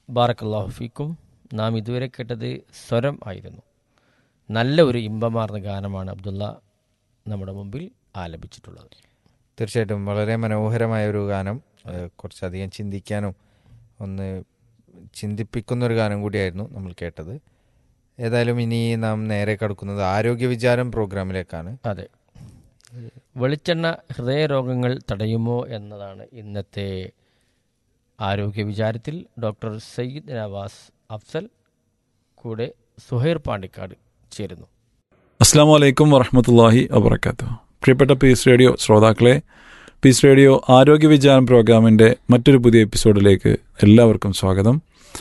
ബാറക്കല്ലാഹു ഫീക്കും നാം ഇതുവരെ കേട്ടത് സ്വരം ആയിരുന്നു നല്ല ഒരു ഇമ്പമാർന്ന ഗാനമാണ് അബ്ദുള്ള നമ്മുടെ മുമ്പിൽ ആലപിച്ചിട്ടുള്ളത് തീർച്ചയായിട്ടും വളരെ മനോഹരമായ ഒരു ഗാനം ഏഹ് കുറച്ചധികം ചിന്തിക്കാനും ഒന്ന് ചിന്തിപ്പിക്കുന്ന ഒരു ഗാനം കൂടിയായിരുന്നു നമ്മൾ കേട്ടത് ഏതായാലും ഇനി നാം നേരെ കടക്കുന്നത് ആരോഗ്യ വിചാരം പ്രോഗ്രാമിലേക്കാണ് അതെ വെളിച്ചെണ്ണ ഹൃദയരോഗങ്ങൾ തടയുമോ എന്നതാണ് ഇന്നത്തെ ആരോഗ്യ വിചാരത്തിൽ ഡോക്ടർ സയ്യിദ് നവാസ് അഫ്സൽ കൂടെ സുഹൈർ പാണ്ടിക്കാട് ചേരുന്നു അസ്സാം വലൈക്കും വറഹമത്തല്ലാഹി വബർക്കാത്തു പ്രിയപ്പെട്ട പീസ് റേഡിയോ ശ്രോതാക്കളെ പീസ് റേഡിയോ ആരോഗ്യ വിചാരം പ്രോഗ്രാമിൻ്റെ മറ്റൊരു പുതിയ എപ്പിസോഡിലേക്ക് എല്ലാവർക്കും സ്വാഗതം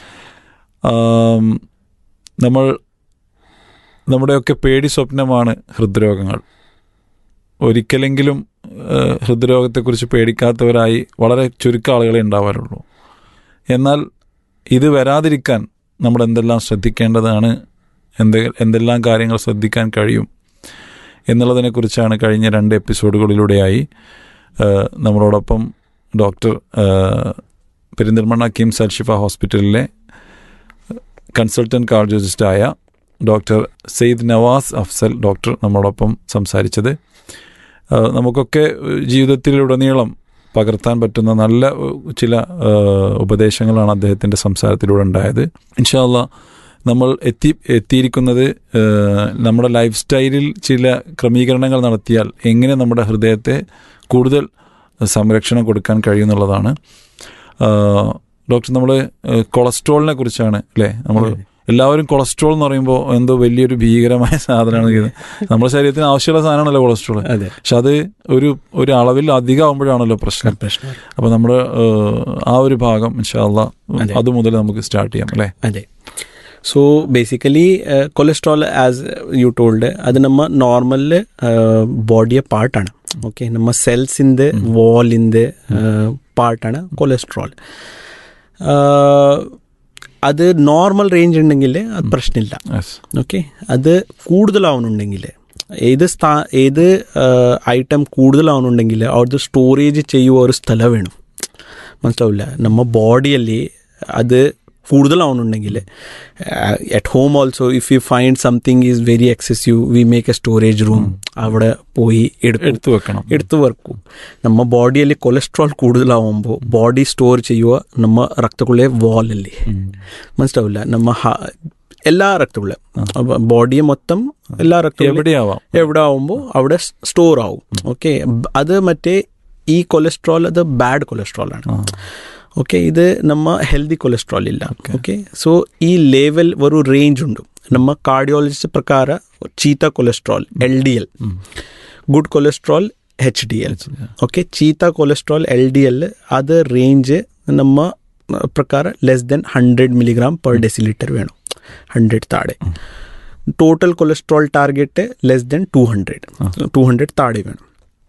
ആം, നമ്മൾ നമ്മുടെയൊക്കെ പേടി സ്വപ്നമാണ് ഹൃദ്രോഗങ്ങൾ ഒരിക്കലെങ്കിലും ഏഹ്, ഹൃദ്രോഗത്തെക്കുറിച്ച് പേടിക്കാത്തവരായി വളരെ ചുരുക്കം ആളുകളെ ഉണ്ടാവാറുള്ളൂ എന്നാൽ ഇത് വരാതിരിക്കാൻ നമ്മൾ എന്തെല്ലാം ശ്രദ്ധിക്കേണ്ടതാണ് എന്ത് എന്തെല്ലാം കാര്യങ്ങൾ ശ്രദ്ധിക്കാൻ കഴിയും എന്നുള്ളതിനെക്കുറിച്ചാണ് കഴിഞ്ഞ രണ്ട് എപ്പിസോഡുകളിലൂടെയായി ഏഹ്, നമ്മളോടൊപ്പം ഡോക്ടർ ഏഹ്, പെരിന്തൽമണ്ണ കിംസ് അൽഷിഫ ഹോസ്പിറ്റലിലെ കൺസൾട്ടൻറ്റ് കാർഡിയോളജിസ്റ്റായ ഡോക്ടർ സെയ്ദ് നവാസ് അഫ്സൽ ഡോക്ടർ നമ്മളോടൊപ്പം സംസാരിച്ചത് ഏഹ്, നമുക്കൊക്കെ ജീവിതത്തിലുടനീളം പകർത്താൻ പറ്റുന്ന നല്ല ഏഹ്, ചില ഏഹ്, ഉപദേശങ്ങളാണ് അദ്ദേഹത്തിൻ്റെ സംസാരത്തിലൂടെ ഉണ്ടായത് ഇൻഷാല്ല നമ്മൾ എത്തി എത്തിയിരിക്കുന്നത് ഏഹ്, നമ്മുടെ ലൈഫ് സ്റ്റൈലിൽ ചില ക്രമീകരണങ്ങൾ നടത്തിയാൽ എങ്ങനെ നമ്മുടെ ഹൃദയത്തെ കൂടുതൽ സംരക്ഷണം കൊടുക്കാൻ കഴിയുമെന്നുള്ളതാണ് ഏഹ്, ഡോക്ടർ നമ്മൾ കൊളസ്ട്രോളിനെ കുറിച്ചാണ് അല്ലേ നമ്മൾ എല്ലാവരും കൊളസ്ട്രോൾ എന്ന് പറയുമ്പോൾ എന്തോ വലിയൊരു ഭീകരമായ സാധനമാണ് ഇത് നമ്മുടെ ശരീരത്തിന് ആവശ്യമുള്ള സാധനമാണല്ലോ കൊളസ്ട്രോൾ അതെ പക്ഷെ അത് ഒരു ഒരു അളവിൽ അധികം ആകുമ്പോഴാണല്ലോ പ്രശ്നം പ്രശ്നം അപ്പോൾ നമ്മൾ ആ ഒരു ഭാഗം ഇൻഷാല്ല അതെ. അത് മുതൽ നമുക്ക് സ്റ്റാർട്ട് ചെയ്യാം അല്ലേ ಅದೇ so basically cholesterol as you told ಅದು ನಮ್ಮ ನಾರ್ಮಲ್ ಬಾಡಿಯ ಪಾರ್ಟ್ ആണ് ಓಕೆ ನಮ್ಮ ಸೆಲ್ಸಿಂದ ವಾಲಿಂದ പാർട്ട് ആണ് കൊളസ്ട്രോൾ അത് നോർമൽ റേഞ്ച് ഉണ്ടെങ്കിൽ അത് പ്രശ്നമില്ല Yes. ഓക്കെ അത് കൂടുതലാവുന്നുണ്ടെങ്കിൽ ഏത് സ്ഥാ ഏത് ഐറ്റം കൂടുതലാവുന്നുണ്ടെങ്കിൽ അവിടുത്തെ സ്റ്റോറേജ് ചെയ്യുക ഒരു സ്ഥലം വേണം മനസ്സിലാവില്ല ನಮ್ಮ ಬಾಡಿಯಲ್ಲಿ ಅದು കൂടുതലാവുന്നുണ്ടെങ്കിൽ at home also if you find something is very excessive we make a storage room അവിടെ പോയി എടുക്കും എടുത്തു വെക്കണം എടുത്തു വെക്കും ನಮ್ಮ ಬಾಡಿಯಲ್ಲಿ ಕೊಲೆಸ್ಟ್ರಾಲ್ കൂടുതലാവുമ്പോൾ ಬಾಡಿ ಸ್ಟೋರ್ ചെയ്യുക ನಮ್ಮ ರಕ್ತಗುಳ್ಳೆ ವಾಲಲ್ಲಿ മനസ്സിലാവില്ല ನಮ್ಮ ಹ- എല്ലാ രക്തമുള്ള ബോഡിയെ മൊത്തം എല്ലാ രക്തവും എവിടെയാവാം എവിടെ ആവുമ്പോൾ അവിടെ സ്റ്റോർ ആവും ഓക്കെ അത് മറ്റേ ഈ കൊളസ്ട്രോൾ അത് ബാഡ് കൊളസ്ട്രോൾ ആണ് ഓക്കെ ഇത് ನಮ್ಮ ಹೆಲ್ದಿ ಕೊಲೆಸ್ಟ್ರಾಲ್ ಇಲ್ಲ ಓಕೆ ಸೊ ಈ ಲೆವೆಲ್ ഒരു ರೇಂಜ್ ಉಂಟು ನಮ್ಮ ಕಾರ್ಡಿಯಾಲಜಿಸ್ಟ್ ಪ್ರಕಾರ ಚೀತಾ cholesterol L D L good cholesterol H D L okay ಚೀತಾ ಕೊಲೆಸ್ಟ್ರಾಲ್ ಎಲ್ ಡಿ ಎಲ್ ಅದು ರೇಂಜ್ ನಮ್ಮ ಪ್ರಕಾರ less than hundred milligram per decilitre വേണം ഹൺഡ്രഡ് താഴെ total cholesterol target less than two hundred two hundred താഴെ വേണം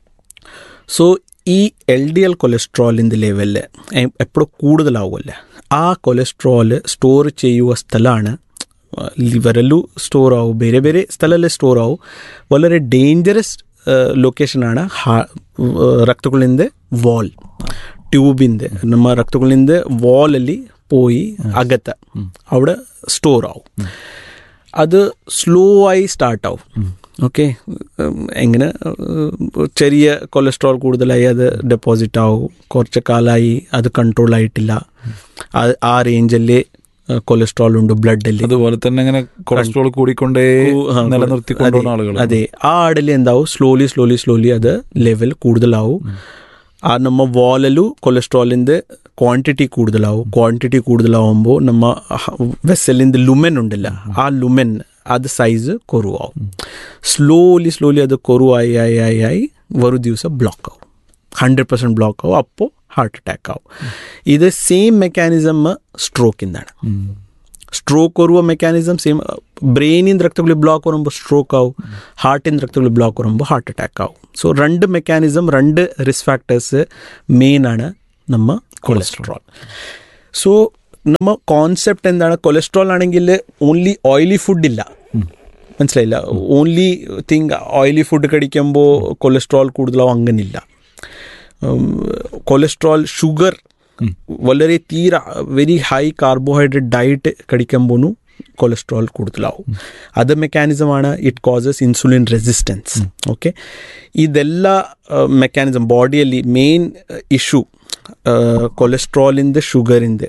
so ഈ L D L കൊളസ്ട്രോളിൻ്റെ ലെവല് എപ്പോഴും കൂടുതലാവുമല്ലേ ആ കൊളസ്ട്രോൾ സ്റ്റോർ ചെയ്യുವ സ്ഥലമാണ് ലിവറಲ್ಲೂ ಸ್ಟೋರ್ ಆವು ಬೇರೆ ಬೇರೆ ಸ್ಥಳಲ್ಲೇ ಸ್ಟೋರ್ ಆವು വളരെ ಡೇಂಜರಸ್ ಲೊಕೇಶನ್ ಹಾ ರಕ್ತಗಳಿಂದ ವಾಲ್ ಟ್ಯೂಬಿಂದ ನಮ್ಮ ರಕ್ತಗಳಿಂದ ವಾಲಲ್ಲಿ പോയി അകത്ത് അവിടെ സ്റ്റോർ ആവും അത് സ്ലോ ആയി സ്റ്റാർട്ട് ആവും ഓക്കെ എങ്ങനെ ഉം, ചെറിയ കൊളസ്ട്രോൾ കൂടുതലായി അത് ഡെപ്പോസിറ്റ് ആവും കുറച്ച് കാലമായി അത് കൺട്രോൾ ആയിട്ടില്ല ആ- ആ റേഞ്ചല്ലേ കൊളസ്ട്രോൾ ഉണ്ട് ബ്ലഡിൽ അതുപോലെ തന്നെ ഇങ്ങനെ കൊളസ്ട്രോൾ കൂടിക്കൊണ്ടേ നിലനിർത്തി കൊണ്ടുപോകുന്ന ആളുകൾ അതെ ആ ആടിൽ എന്താവും സ്ലോലി സ്ലോലി സ്ലോലി അത് ലെവൽ കൂടുതലാവും ആ ನಮ್ಮ ವಾಲಲ್ಲೂ ಕೊಲೆಸ್ಟ್ರಾಲಿಂದ ಕ್ವಾಂಟಿಟಿ കൂടുതലാവും ಕ್ವಾಂಟಿಟಿ കൂടുതലാവുമ്പോൾ ನಮ್ಮ ವೆಸ್ಸಲಿಂದ ಲುಮೆನ್ ಉಂಡಿಲ್ಲ ಆ ಲುಮೆನ್ ಅದು ಸೈಜ್ ಕೊರುವಾವು ಸ್ಲೋಲಿ ಸ್ಲೋಲಿ ಅದು ಕೊರುವಾയി ಆയി ಆയി ಆയി ഒരു ദിവസം ബ്ലോക്ക് ആവും ഹൺഡ്രഡ് പെർസെൻറ്റ് ബ്ലോക്ക് ആവും അപ്പോൾ ഹാർട്ട് അറ്റാക്ക് ആവും ഇത് സെയിം മെക്കാനിസം സ്ട്രോക്കിಂದಾണ് ಸ್ಟ್ರೋಕ್ ಬರುವ ಮೆಕ್ಯಾನಿಸಮ್ ಸೇಮ್ ಬ್ರೈನಿಂದ ರಕ್ತಗಳು ಬ್ಲಾಕ್ വരുമ്പോൾ ಸ್ಟ್ರೋಕ್ ആവും ഹാർട്ടിൻ്റെ രക്തങ്ങൾ ബ്ലോക്ക് വരുമ്പോൾ ഹാർട്ട് അറ്റാക്ക് ആവും സോ രണ്ട് മെക്കാനിസം രണ്ട് റിസ്ക് ഫാക്ടേഴ്സ് മെയിൻ ആണ് നമ്മ കൊളസ്ട്രോൾ സോ നമ്മ കോൺസെപ്റ്റ് എന്താണ് കൊളസ്ട്രോൾ ആണെങ്കിൽ ഓൺലി ഓയിലി ഫുഡ് ഇല്ല മനസ്സിലായില്ല ഓൺലി തിങ് ഓയിലി ഫുഡ് കഴിക്കുമ്പോൾ കൊളസ്ട്രോൾ കൂടുതലാവും അങ്ങനില്ല കൊളസ്ട്രോൾ ഷുഗർ വളരെ തീരെ വെരി ഹൈ കാർബോഹൈഡ്രേറ്റ് ഡയറ്റ് കഴിക്കുമ്പോഴും കൊളസ്ട്രോൾ കൂടുതലാവും അത് മെക്കാനിസമാണ് it causes insulin resistance okay ಇದೆಲ್ಲ ಮೆಕ್ಯಾನಿಸಮ್ ಬಾಡಿಯಲ್ಲಿ ಮೇನ್ ಇಶ್ಯೂ ಕೊಲೆಸ್ಟ್ರಾಲಿಂದ ಶುಗರಿಂದ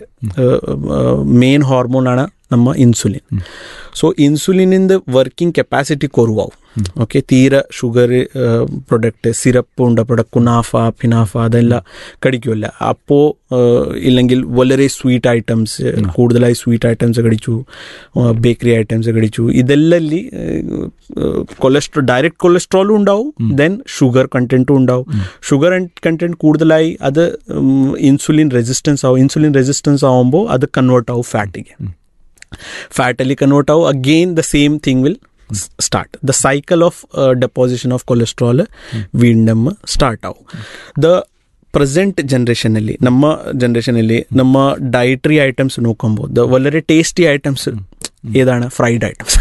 ಮೇನ್ ಹಾರ್ಮೋನಾണ് ನಮ್ಮ ಇನ್ಸುಲಿನ್ ಸೊ ಇನ್ಸುಲಿನಿಂದ ವರ್ಕಿಂಗ್ ಕೆಪಾಸಿಟಿ കുറവാവും ഓക്കെ തീരെ ഷുഗർ പ്രൊഡക്റ്റ് സിറപ്പ് ഉണ്ട പ്രൊഡക്റ്റ് കുനാഫ ഫിനാഫ അതെല്ലാം കഴിക്കുമല്ല അപ്പോൾ ഇല്ലെങ്കിൽ വളരെ സ്വീറ്റ് ഐറ്റംസ് കൂടുതലായി സ്വീറ്റ് ഐറ്റംസ് കഴിച്ചു ബേക്കറി ഐറ്റംസ് കഴിച്ചു ഇതെല്ലാം കൊളസ്ട്രോൾ ഡയറക്റ്റ് കൊളസ്ട്രോളും ഉണ്ടാവും ദെൻ ഷുഗർ കണ്ടന്റും ഉണ്ടാവും ഷുഗർ കണ്ടന്റ് കൂടുതലായി അത് ഇൻസുലിൻ റെസിസ്റ്റൻസ് ആവും ഇൻസുലിൻ റെസിസ്റ്റൻസ് ആവുമ്പോൾ അത് കൺവേർട്ട് ആവും ഫാറ്റിಗೆ ಫ್ಯಾಟಲ್ಲಿ ಕನ್ವರ್ಟ್ ಆವು again the same thing will start the cycle of deposition of cholesterol ವೀಂಡಮ್ ಸ್ಟಾರ್ಟ್ ಆವು ದ ಪ್ರೆಸೆಂಟ್ ಜನ್ರೇಷನಲ್ಲಿ ನಮ್ಮ ಜನ್ರೇಷನಲ್ಲಿ ನಮ್ಮ ಡಯಟ್ರಿ ಐಟಮ್ಸ್ ನೋಡ್ಕೊಬೋದು വളരെ ടേസ്റ്റി ഐറ്റംസ് ഏതാണ് ഫ്രൈഡ് ഐറ്റംസ്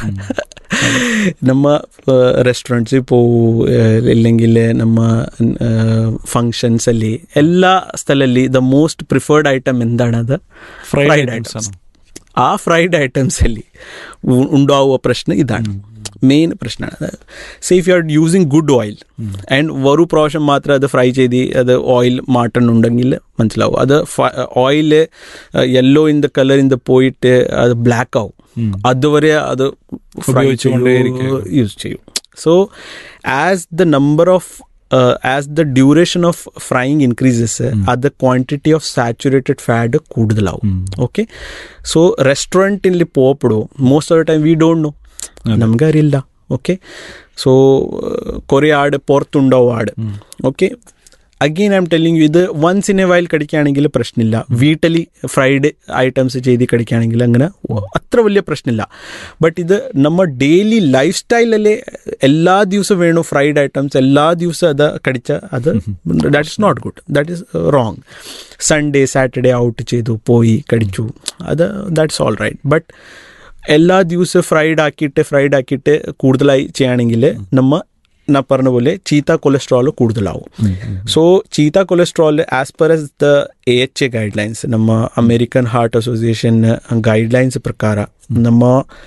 ನಮ್ಮ ರೆಸ್ಟೋರೆಂಟ್ಸಿಗೆ പോവൂ ಇല്ലെങ്കിൽ ನಮ್ಮ ಫಂಕ್ಷನ್ಸಲ್ಲಿ ಎಲ್ಲ ಸ್ಥಳಲ್ಲಿ ದ ಮೋಸ್ಟ್ ಪ್ರಿಫರ್ಡ್ ಐಟಮ್ എന്താണ് അത് ഫ്രൈഡ് ഐറ്റംസ് ആ ഫ്രൈഡ് ഐറ്റംസಲ್ಲಿ ഉണ്ടാവുക പ്രശ്നം ഇതാണ് മെയിൻ പ്രശ്നമാണ് say if you are using good oil and ഒരു പ്രാവശ്യം മാത്രം അത് ഫ്രൈ ചെയ്ത് അത് ഓയിൽ മാറ്റണമെന്നുണ്ടെങ്കിൽ മനസ്സിലാവും അത് oil yellow in the colour in the പോയിട്ട് അത് ബ്ലാക്ക് ആവും അതുവരെ അത് ഫ്രൈ യൂസ് ചെയ്യും so as the number of as the duration of frying increases അത് ക്വാണ്ടിറ്റി ഓഫ് സാച്ചുറേറ്റഡ് ഫാറ്റ് കൂടുതലാവും ഓക്കെ സോ റെസ്റ്റോറൻറ്റിൽ പോകപ്പെടുമോ most of the time we don't know നമുക്കറിയില്ല ഓക്കെ സോ കുറേ ആട് പുറത്തുണ്ടാവും ആട് okay again I'm telling you ഇത് വൺസ് ഇൻ എ വൈൽ കഴിക്കുകയാണെങ്കിൽ പ്രശ്നമില്ല വീട്ടിൽ ഫ്രൈഡ് ഐറ്റംസ് ചെയ്ത് കഴിക്കുകയാണെങ്കിൽ അങ്ങനെ അത്ര വലിയ പ്രശ്നമില്ല ബട്ട് ഇത് നമ്മ ഡെയിലി ലൈഫ് സ്റ്റൈലല്ലേ എല്ലാ ദിവസവും വേണം ഫ്രൈഡ് ഐറ്റംസ് എല്ലാ ദിവസവും അത് കഴിച്ച അത് that is not good that is wrong Sunday Saturday out ചെയ്തു പോയി കഴിച്ചു അത് ദാറ്റ്സ് ഓൾ റൈറ്റ് ബട്ട് എല്ലാ ദിവസവും ഫ്രൈഡ് ആക്കിയിട്ട് ഫ്രൈഡ് ആക്കിയിട്ട് കൂടുതലായി ചെയ്യുകയാണെങ്കിൽ നമ്മ ನಾ പറഞ്ഞ പോലെ ചീത്ത കൊളസ്ട്രോൾ കൂടുതലാവും സോ ചീത്ത cholesterol as per as the A H A guidelines ನಮ್ಮ ಅಮೇರಿಕನ್ ಹಾರ್ಟ್ ಅಸೋಸಿಯೇಷನ್ ಗೈಡ್ಲೈನ್ಸ್ ಪ್ರಕಾರ ನಮ್ಮ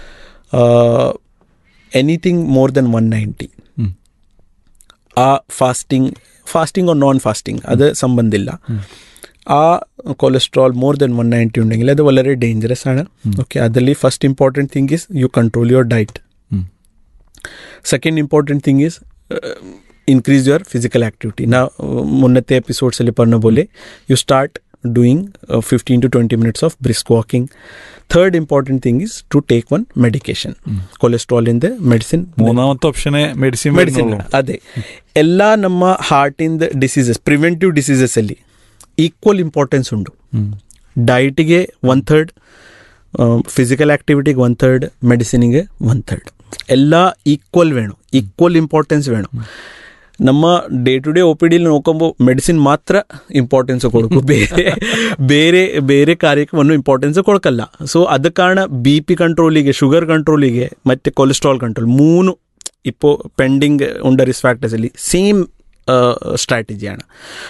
anything more than one ninety ಆ fasting fasting or non fasting ಅದು ಸಂಬಂಧ ಇಲ್ಲ ആ cholesterol more than one ninety ഉണ്ടെങ്കിൽ അത് വളരെ ഡേഞ്ചറസ് ആണ് ഓക്കെ അതിൽ first important thing is you control your diet second important thing is increase your physical activity നാ മുന്നത്തെ എപ്പിസോഡ്സിൽ പറഞ്ഞ പോലെ you start doing fifteen to twenty minutes of brisk walking third important thing is to take one medication കൊളസ്ട്രോളിൻ്റെ medicine മൂന്നാമത്തെ ഓപ്ഷനെ medicine medicine അതെ എല്ലാ ನಮ್ಮ ಹಾರ್ಟಿಂದ ಡಿಸೀಸಸ್ ಪ್ರಿವೆಂಟಿವ್ ಡಿಸೀಸಸ್ ಅಲ್ಲಿ ಈಕ್ವಲ್ ಇಂಪಾರ್ಟೆನ್ಸ್ ಉಂಟು ಡಯಟಿಗೆ ಒನ್ ಥರ್ಡ್ ಫಿಸಿಕಲ್ ಆಕ್ಟಿವಿಟಿಗೆ ಒನ್ ಥರ್ಡ್ ಮೆಡಿಸಿನಿಗೆ ಒನ್ ಥರ್ಡ್ ಎಲ್ಲ ಈಕ್ವಲ್ വേണം ಈಕ್ವಲ್ ಇಂಪಾರ್ಟೆನ್ಸ್ വേണം ನಮ್ಮ day to day O P ಡಿಲಿ ನೋಡ್ಕೊಂಬೋ ಮೆಡಿಸಿನ್ ಮಾತ್ರ ಇಂಪಾರ್ಟೆನ್ಸ್ ಕೊಡಕು ಬೇರೆ ಬೇರೆ ಬೇರೆ ಕಾರ್ಯಕ್ಕೆ ಒಂದು ಇಂಪಾರ್ಟೆನ್ಸ್ ಕೊಡಕಲ್ಲ ಸೊ ಅದ ಕಾರಣ ಬಿ ಪಿ ಕಂಟ್ರೋಲಿಗೆ ಶುಗರ್ ಕಂಟ್ರೋಲಿಗೆ ಮತ್ತು ಕೊಲೆಸ್ಟ್ರಾಲ್ ಕಂಟ್ರೋಲ್ ಮೂನು ഇപ്പോൾ പെൻഡിങ് ഉണ്ട റിസ്ക് ഫാക്ടേഴ്സിൽ സെയിം സ്ട്രാറ്റജിയാണ്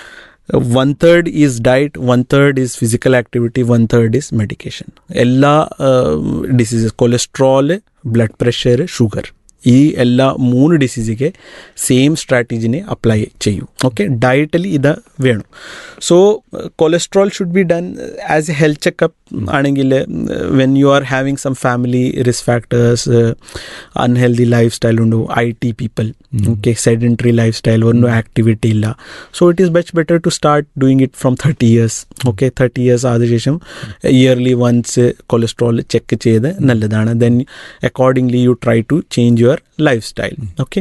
one third is diet one third is physical activity one third is medication എല്ലാ diseases cholesterol blood pressure sugar ഈ എല്ലാ മൂന്ന് ഡിസീസിಗೆ സെയിം സ്ട്രാറ്റജിനെ അപ്ലൈ ചെയ്യും ഓക്കെ ഡയറ്റലി ഇത് വേണം so cholesterol should be done as a health checkup ആണെങ്കിൽ when you are having some family risk factors unhealthy life lifestyle ഉണ്ട് I T people okay sedentary lifestyle ഒന്നും ആക്ടിവിറ്റി ഇല്ല so it is much better to start doing it from thirty years okay thirty years ആದ ശേഷം early once cholesterol check ചെയ്ത് നല്ലതാണ് then accordingly you try to change your lifestyle okay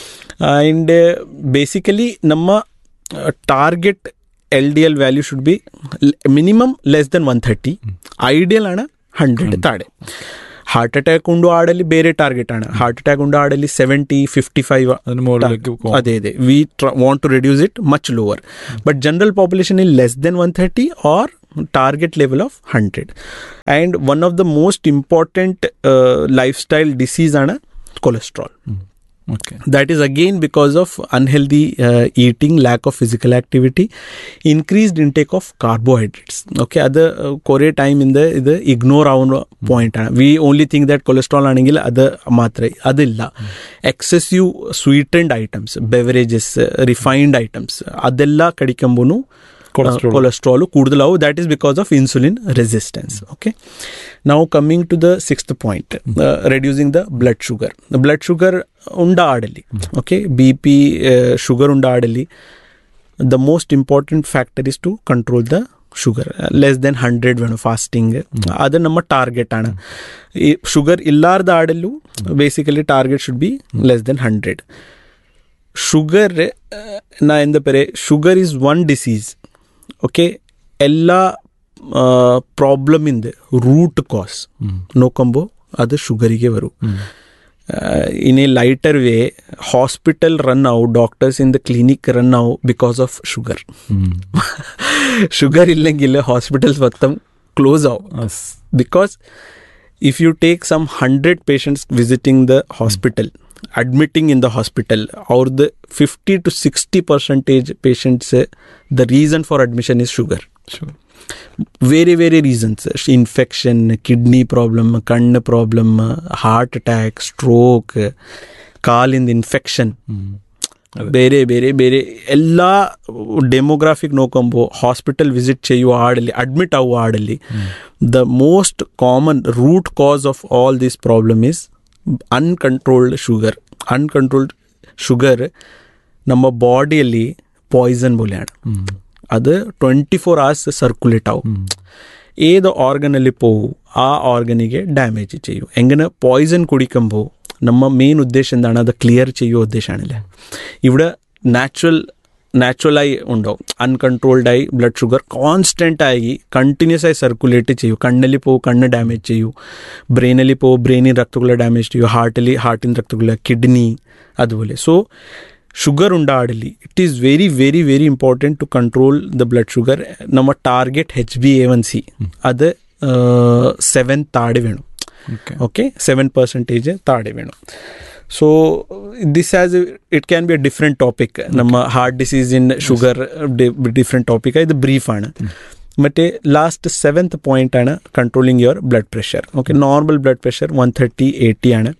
and basically നമ്മ target L D L value should be minimum less then one thirty ideal ആണ് hundred ತಾಡೆ heart attack ಉಂಡು ಆಡಲಿ ಬೇರೆ target ആണ് heart attack ಉಂಡು ಆಡಲಿ seventy fifty five അതിന് മുകളിലേക്ക് പോകും ಅದೇ ಇದೆ we want to reduce it much lower but general population in less then one thirty or target level of 100 and one of the most important uh, lifestyle disease ആണ് cholesterol okay that is again because of unhealthy uh, eating lack of physical activity increased intake of carbohydrates okay അത് കുറേ time ഇത് ഇത് ignore ആവുന്ന point ആണ് V only think that cholesterol ആണെങ്കിൽ അത് മാത്രമേ അതില്ല excessive sweetened items beverages refined items അതെല്ലാം കഴിക്കുമ്പോൾ Cholesterol. Cholesterol കൂടുതലാവും that is because of insulin resistance okay now coming to the sixth point reducing the blood sugar blood sugar ಉಂಡಾಡಲಿ okay B P sugar ಉಂಡಾಡಲಿ the most important factor is to control the sugar less than hundred Venu fasting ಅದು ನಮ್ಮ target ആണ് ഈ sugar ഇല്ലാത്ത ആടല്ലു basically target should be less than hundred sugar ನಾ ಎಂದ ಪೆರೆ sugar is one disease okay ಎಲ್ಲ ಪ್ರಾಬ್ಲಮಿಂದ ರೂಟ್ ಕಾಸ್ ನೋಕೊಂಬೋ ಅದು ಶುಗರಿಗೆ ಬರು in a lighter way hospital run ಆವು doctors in the clinic run ಆವು ಬಿಕಾಸ್ ಆಫ್ ಶುಗರ್ ಶುಗರ್ ಇಲ್ಲಂಗಿಲ್ಲ ಹಾಸ್ಪಿಟಲ್ಸ್ ಮೊತ್ತಂ ಕ್ಲೋಸ್ ಆವು because if you take some 100 patients visiting the hospital admitting in the hospital or the 50 to 60 percentage patients uh, the reason for admission is sugar very very reasons infection kidney problem ಕಣ್ಣು problem heart attack stroke ಕಾಲಿಂದ infection ಬೇರೆ ಬೇರೆ ಬೇರೆ ಎಲ್ಲ demographic ನೋಕೊಂಬೋ hospital visit ചെയ്യുವ ಆಡಲಿ admit ಆಗುವ ಆಡಲಿ the most common root cause of all this problem is uncontrolled sugar uncontrolled sugar ನಮ್ಮ ಬಾಡಿಯಲ್ಲಿ ಪಾಯ್ಸನ್ ಬೋಲೆയാണ് അത് ട്വൻറ്റി ഫോർ അവേഴ്സ് സർക്കുലേറ്റ് ആവും ഏത് ഓർഗനിൽ പോവും ആ ഓർഗനിಗೆ ഡാമേജ് ചെയ്യും എങ്ങനെ പോയിസൺ കുടിക്കുമ്പോൾ ನಮ್ಮ ಮೇನ್ ಉದ್ದೇಶ എന്താണ് അത് ക്ലിയർ ചെയ്യുക ഉദ്ദേശമാണല്ലേ ഇവിടെ നാച്ചുറൽ നാച്ചുറലായി ഉണ്ടാവും അൺകൺട്രോൾഡ് ആയി ബ്ലഡ് ഷുഗർ കോൺസ്റ്റൻ്റ് ആയി കണ്ടിന്യൂസ് ആയി സർക്കുലേറ്റ് ചെയ്യൂ കണ്ണിൽ പോവും കണ്ണ് ഡാമേജ് ചെയ്യൂ ബ്രെയിനിൽ പോവും ബ്രെയിനിൽ രക്തകുല ഡാമേജ് ചെയ്യൂ ഹാർട്ടിൽ ഹാർട്ടിന് രക്തകുല കിഡ്നി അതുപോലെ സോ ಶುಗರ್ ಉಂಡಾಡಲಿ it is very very very important to control the blood sugar ನಮ್ಮ target H B A one C ಅದು ಸೆವೆನ್ ತಾಡೆ ವೇಣು ಓಕೆ ಸೆವೆನ್ ಪರ್ಸೆಂಟೇಜ್ ತಾಡೆ ವೇಣು so this has it can be a different topic ನಮ್ಮ heart disease in sugar different topic ಇದು brief ആണ് ಮತ್ತೆ ಲಾಸ್ಟ್ ಸೆವೆಂತ್ ಪಾಯಿಂಟ್ ആണ് controlling your blood pressure okay normal blood pressure one thirty eighty ആണ്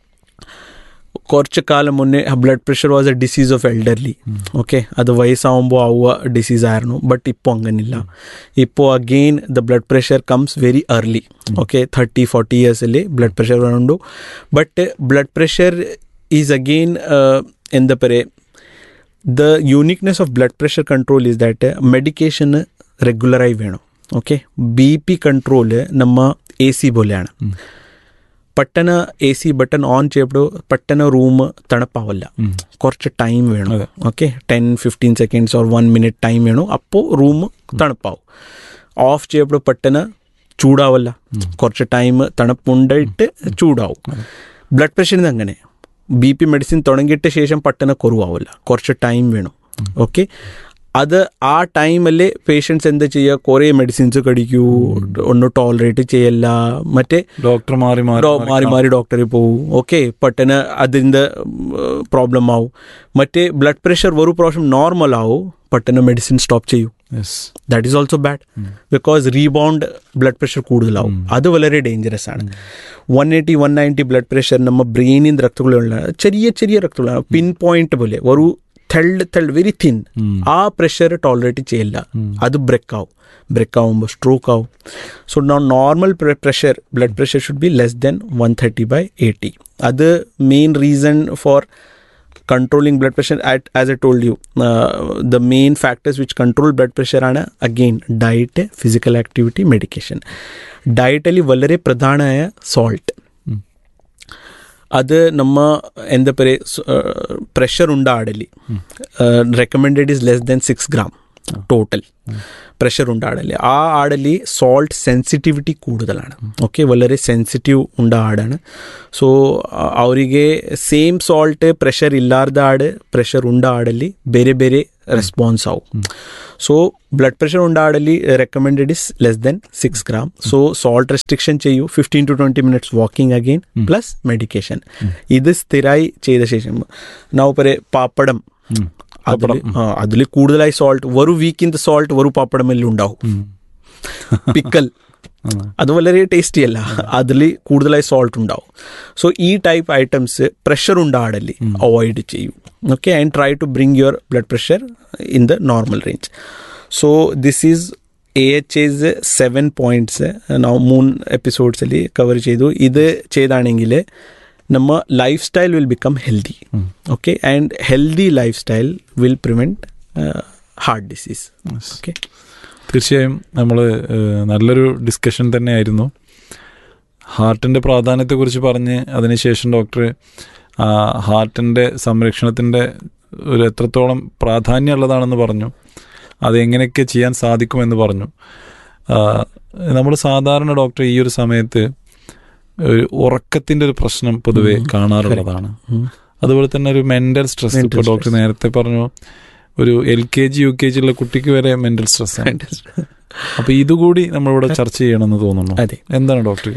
കുറച്ച് കാലം മുന്നേ blood pressure was a disease of elderly okay അത് വയസ്സാവുമ്പോൾ ആവുക ഡിസീസ് ആയിരുന്നു ബട്ട് ഇപ്പോൾ അങ്ങനില്ല ഇപ്പോൾ again the blood pressure comes very early okay thirty forty ഇയേഴ്സിൽ ബ്ലഡ് പ്രഷർ ഉണ്ടു but blood pressure is again എന്താ പറയുക the uniqueness of blood pressure control is that മെഡിക്കേഷന് റെഗുലറായി വേണം ഓക്കെ ബി പി കൺട്രോല് ನಮ್ಮ ಎ ಸಿ ಬೋಲೆയാണ് പട്ടന എ സി ബട്ടൺ ഓൺ ചെയ്യപ്പെടു പട്ടന റൂം തണുപ്പാവില്ല കുറച്ച് ടൈം വേണം അതെ. Okay ten fifteen seconds or one minute time വേണം അപ്പോൾ റൂം തണുപ്പാവും ഓഫ് ചെയ്യപ്പെടു പട്ടന ചൂടാവല്ല കുറച്ച് ടൈം തണുപ്പുണ്ടായിട്ട് ചൂടാവും ബ്ലഡ് പ്രഷറിന് അങ്ങനെ ബി പി മെഡിസിൻ തുടങ്ങിയിട്ട് ശേഷം പട്ടന കുറവാവില്ല കുറച്ച് ടൈം വേണം ഓക്കെ അത് ആ ടൈമല്ലേ പേഷ്യൻസ് എന്താ ചെയ്യുക കുറേ മെഡിസിൻസ് കഴിക്കൂ ഒന്ന് ടോളറേറ്റ് ചെയ്യല്ല മറ്റേ ഡോക്ടർ മാറി ഡോ- മാറി മാറി ഡോക്ടറിൽ പോവും ഓക്കെ പെട്ടെന്ന് അതിൻ്റെ പ്രോബ്ലം ആവും മറ്റേ ബ്ലഡ് പ്രഷർ ഒരു പ്രാവശ്യം നോർമൽ ആവും പെട്ടെന്ന് മെഡിസിൻ സ്റ്റോപ്പ് ചെയ്യും that is also bad because rebound blood pressure കൂടുതലാവും അത് വളരെ ഡേഞ്ചറസ് ആണ് one eighty one ninety blood pressure ನಮ್ಮ ಬ್ರೈನಿಂದ ರಕ್ತಗಳುಳ್ಳ ചെറിയ ചെറിയ ರಕ್ತಗಳು ಪಿನ್ ಪಾಯಿಂಟ್ പോലെ ഒരു ತೆಳ್ಳ ತೆಳ್ಳ ವೆರಿ ಥಿನ್ ಆ ಪ್ರೆಷರ್ ಟಾಲರೇಟ್ ചെയ്യില്ല അത് ബ്രേക്ക് ആവും ബ്രേക്ക് ആവുമ്പോൾ സ്ട്രോക്ക് ആവും so no normal pressure blood pressure should be less than one thirty by eighty അത് main reason for controlling blood pressure at, as i told you uh, the main factors which control blood pressure ആണ് again diet physical activity medication ಡಯಟಲ್ಲಿ വളരെ പ്രധാനമായ salt ಅದು ನಮ್ಮ ಎಂದ ಪರೆ pressure ಉಂಡ ಆಡಲಿ recommended is less than six gram total pressure ഉണ്ട് ആടല് ആ ആടല് സോൾട്ട് സെൻസിറ്റിവിറ്റി കൂടുതലാണ് ഓക്കെ വളരെ സെൻസിറ്റീവ് ഉണ്ട ആടാണ് ಸೊ ಅವರಿಗೆ ಸೇಮ್ ಸಾಲ್ಟ್ ಪ್ರೆಷರ್ ಇಲ್ಲಾರ್ದ ಆಡು ಪ್ರೆಷರ್ ಉಂಡ ಆಡಲ್ಲಿ ಬೇರೆ ಬೇರೆ ರೆಸ್ಪಾನ್ಸ್ ಅವು ಸೊ ಬ್ಲಡ್ ಪ್ರೆಷರ್ ಉಂಡ ಆಡಲ್ಲಿ recommended is less than six gram so salt restriction ചെയ്യൂ fifteen to twenty minutes walking again plus medication ഇത് സ്ഥിരമായി ചെയ്ത ശേഷം ನಾವು ಪರೆ ಪಾಪಡಂ അതിൽ അതിൽ കൂടുതലായി സോൾട്ട് ഒരു വീക്കിന്റെ സോൾട്ട് ഒരു പാപ്പടമെല്ലാം ഉണ്ടാവും പിക്കൽ അത് വളരെ ടേസ്റ്റി അല്ല അതിൽ കൂടുതലായി സോൾട്ട് ഉണ്ടാവും സോ ഈ ടൈപ്പ് ഐറ്റംസ് പ്രഷർ ഉണ്ടാടല്ലേ അവോയ്ഡ് ചെയ്യൂ okay and try to bring your blood pressure in the normal range so this is A H S seven points ನಾವು മൂന്ന് എപ്പിസോഡ്സിൽ കവർ ചെയ്തു ഇത് ചെയ്താണെങ്കിൽ ನಮ್ಮ lifestyle will become healthy okay and healthy lifestyle will prevent heart disease okay തീർച്ചയായും നമ്മൾ നല്ലൊരു ഡിസ്കഷൻ തന്നെയായിരുന്നു ഹാർട്ടിൻ്റെ പ്രാധാന്യത്തെക്കുറിച്ച് പറഞ്ഞ് അതിനുശേഷം ഡോക്ടർ ഹാർട്ടിൻ്റെ സംരക്ഷണത്തിൻ്റെ ഒരു എത്രത്തോളം പ്രാധാന്യമുള്ളതാണെന്ന് പറഞ്ഞു അതെങ്ങനെയൊക്കെ ചെയ്യാൻ സാധിക്കുമെന്ന് പറഞ്ഞു നമ്മൾ സാധാരണ ഡോക്ടർ ഈ ഒരു സമയത്ത് ഒരു ഉറക്കത്തിൻ്റെ ഒരു പ്രശ്നം പൊതുവെ കാണാറുള്ളതാണ് അതുപോലെ തന്നെ ഒരു മെന്റൽ സ്ട്രെസ് ഇപ്പോൾ ഡോക്ടർ നേരത്തെ പറഞ്ഞു ഒരു L K G U K G ഉള്ള കുട്ടിക്ക് വരെ മെന്റൽ സ്ട്രെസ് ആണ് അപ്പൊ ഇതുകൂടി നമ്മളിവിടെ ചർച്ച ചെയ്യണമെന്ന് തോന്നുന്നു അതെ. എന്താണ് doctor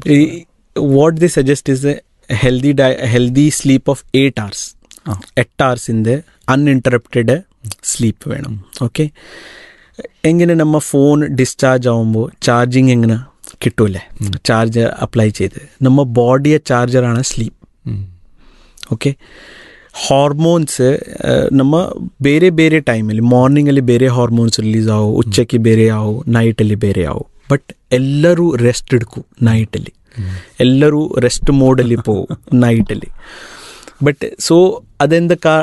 what the suggest is healthy healthy sleep of eight hours ആ. എട്ട് അവേഴ്സിൻ്റെ അൺഇൻറ്ററപ്റ്റഡ് സ്ലീപ്പ് വേണം ഓക്കെ എങ്ങനെ നമ്മ ഫോൺ ഡിസ്ചാർജ് ആവുമ്പോൾ ചാർജിങ് എങ്ങനെ കിട്ടൂലേ ചാർജ് അപ്ലൈ ചെയ്ത് ನಮ್ಮ ಬಾಡಿಯ ಚಾರ್ಜರಾണ് ಸ್ಲೀಪ್ ಓಕೆ ಹಾರ್ಮೋನ್ಸ್ ನಮ್ಮ ಬೇರೆ ಬೇರೆ ಟೈಮಲ್ಲಿ ಮಾರ್ನಿಂಗಲ್ಲಿ ಬೇರೆ ಹಾರ್ಮೋನ್ಸ್ ರಿಲೀಸ್ ಆವು ಉಚ್ಚಕ್ಕೆ ಬೇರೆ ಆವು ನೈಟಲ್ಲಿ ಬೇರೆ ಆವು ಬಟ್ ಎಲ್ಲರೂ ರೆಸ್ಟ್ ಹಿಡ್ಕು ನೈಟಲ್ಲಿ ಎಲ್ಲರೂ ರೆಸ್ಟ್ ಮೋಡಲ್ಲಿ പോവും ನೈಟಲ್ಲಿ ಬಟ್ ಸೊ ಅದೆಂದ ಕಾ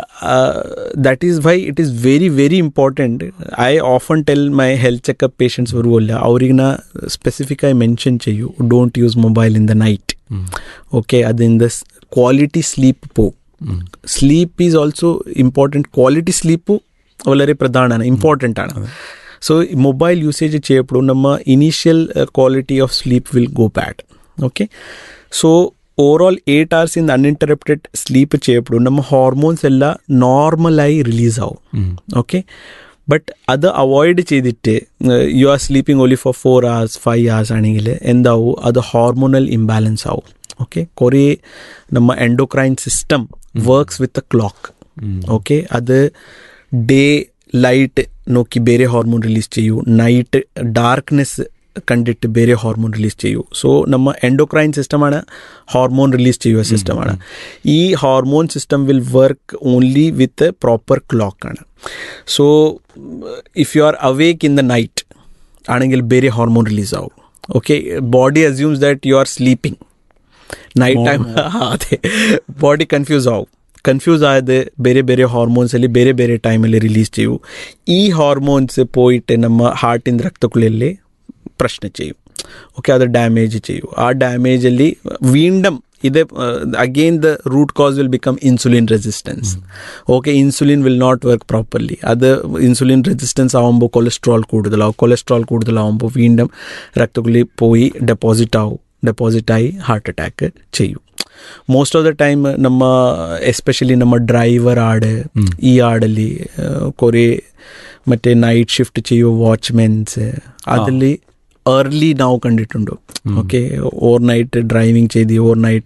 that is why it is very very important I often tell my health checkup patients ಬರುವಲ್ಲ ಅವ್ರಿಗೆ ನಾ ಸ್ಪೆಸಿಫಿಕ್ ಆಗಿ ಮೆನ್ಷನ್ ചെയ്യൂ don't use mobile in the night okay ಅದರಿಂದ ಕ್ವಾಲಿಟಿ ಸ್ಲೀಪ್ പോ sleep is also important quality sleep വളരെ പ്രധാനമാണ് important ആണ് സോ മൊബൈൽ യൂസേജ് ചെയ്യപ്പെടും നമ്മ initial quality of sleep will go bad okay so overall eight hours in uninterrupted sleep ചെയ്യപ്പെടും നമ്മ hormones എല്ലാം നോർമലായി റിലീസ് ആവും ഓക്കെ ബട്ട് അത് അവോയ്ഡ് ചെയ്തിട്ട് you are sleeping only for four hours five hours ആണെങ്കിൽ എന്താവും അത് ഹോർമോണൽ ഇംബാലൻസ് ആവും ഓക്കെ കുറേ ನಮ್ಮ endocrine system works with a clock okay ಅದು ಡೇ ಲೈಟ್ നോക്കി ಬೇರೆ ಹಾರ್ಮೋನ್ ರಿಲೀಸ್ ചെയ്യൂ നൈറ്റ് ഡാർക്ക്നെസ് കണ്ടിട്ട് ಬೇರೆ ಹಾರ್ಮೋನ್ ರಿಲೀಸ್ ചെയ്യൂ സോ ನಮ್ಮ ಎಂಡೋಕ್ರೈನ್ സിസ്റ്റമാണ് ഹോർമോൺ റിലീസ് ചെയ്യുക സിസ്റ്റമാണ് ഈ hormone system will work only with proper clock ആണ് so if you R awake in the night ആണെങ്കിൽ ಬೇರೆ ಹಾರ್ಮೋನ್ ರಿಲೀಸ್ ആവും okay body assumes that you are sleeping night time ಅದೇ ಬಾಡಿ ಕನ್ಫ್ಯೂಸ್ ಆವು confuse ಆದ ಬೇರೆ ಬೇರೆ ಹಾರ್ಮೋನ್ಸಲ್ಲಿ ಬೇರೆ ಬೇರೆ ಟೈಮಲ್ಲಿ ರಿಲೀಸ್ ചെയ്യൂ ഈ ഹോർമോൺസ് പോയിട്ട് ನಮ್ಮ ಹಾರ್ಟಿಂದ ರಕ್ತಕುಳಿಯಲ್ಲಿ ಪ್ರಶ್ನೆ ചെയ്യും ಓಕೆ ಅದು ಡ್ಯಾಮೇಜ್ ചെയ്യൂ ಆ ಡ್ಯಾಮೇಜಲ್ಲಿ വീണ്ടും ഇത് again the root cause will become insulin resistance okay insulin will not work properly അത് ഇൻസുലിൻ റെസിസ്റ്റൻസ് ആവുമ്പോൾ കൊളസ്ട്രോൾ കൂടുതലാവും കൊളസ്ട്രോൾ കൂടുതലാവുമ്പോൾ വീണ്ടും രക്തക്കുള്ളി പോയി ഡെപ്പോസിറ്റ് ആവും ಡೆಪಾಸಿಟ್ ಆಗಿ ಹಾರ್ಟ್ ಅಟ್ಯಾಕ್ ചെയ്യും ಮೋಸ್ಟ್ ಆಫ್ ದ ಟೈಮ್ ನಮ್ಮ ಎಸ್ಪೆಷಲಿ ನಮ್ಮ ಡ್ರೈವರ್ ಆಡ್ ಈ ಆಡಲ್ಲಿ ಕೊರೆ ಮತ್ತೆ ನೈಟ್ ಶಿಫ್ಟ್ ചെയ്യുವ വാച്ച്മെൻസ് അതിൽ ഏർലി ನಾವು ಕಂಡಿಟ್ಟುಂಡು ಓಕೆ ಓವರ್ ನೈಟ್ ಡ್ರೈವಿಂಗ್ ചെയ്ത് ಓವರ್ ನೈಟ್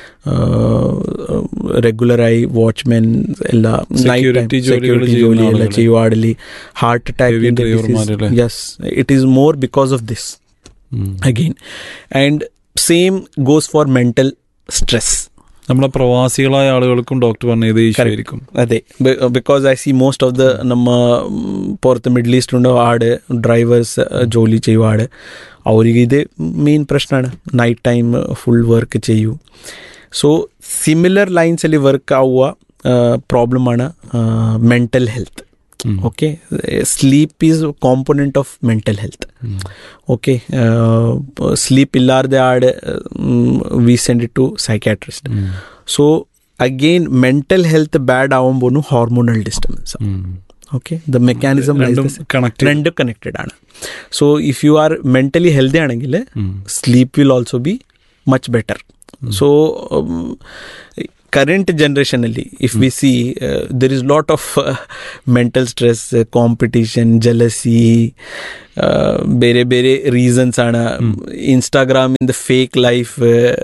ರೆಗ್ಯುಲರ್ ಆയി ವಾಚ್ಮೆನ್ ಎಲ್ಲ Security ജോലികൾ ಸೆಕ್ಯೂರಿಟಿ ചെയ്യുന്ന ജോലി ಎಲ್ಲ ആളുകള്. ചെയ്യുವ ആടಲಿ ಹಾರ್ಟ್ Heavy ಅಟ್ಯಾಕ್ driverമാരല്ലേ? Yes it is more because of this again and same goes for mental stress നമ്മളെ പ്രവാസികളായ ആളുകൾക്കും ഡോക്ടർ പറഞ്ഞ ഇത് ഈശ്വരിക്കും ಅದೇ because I see most of the ನಮ್ಮ ಪೊರ್ತ್ ಮಿಡ್ಲ್ ಈಸ್ಟ್ ಉಂಡು ಆಡ್ ಡ್ರೈವರ್ಸ್ ജോലി ചെയ്യുക ആട് അവർക്ക് ഇത് മെയിൻ പ്രശ്നമാണ് നൈറ്റ് ടൈം ഫുൾ വർക്ക് ചെയ്യൂ സോ സിമിലർ ലൈൻസിൽ വർക്ക് ആവുക പ്രോബ്ലമാണ് mental health okay sleep is component of mental health okay sleep ಇಲ್ಲಾರ್ದೆ and we send it to psychiatrist so again mental health bad ಆವಂಬೋನು hormonal disturbance okay the mechanism രണ്ടും connect രണ്ടും connected ആണ് so if you are mentally healthy ആണെങ്കിൽ sleep will also be much better so current ಜನ್ರೇಷನಲ್ಲಿ if we see there is lot of mental stress competition jealousy ಬೇರೆ ಬೇರೆ reasons ആണ് ഇൻസ്റ്റാഗ്രാമിൻ്റെ fake life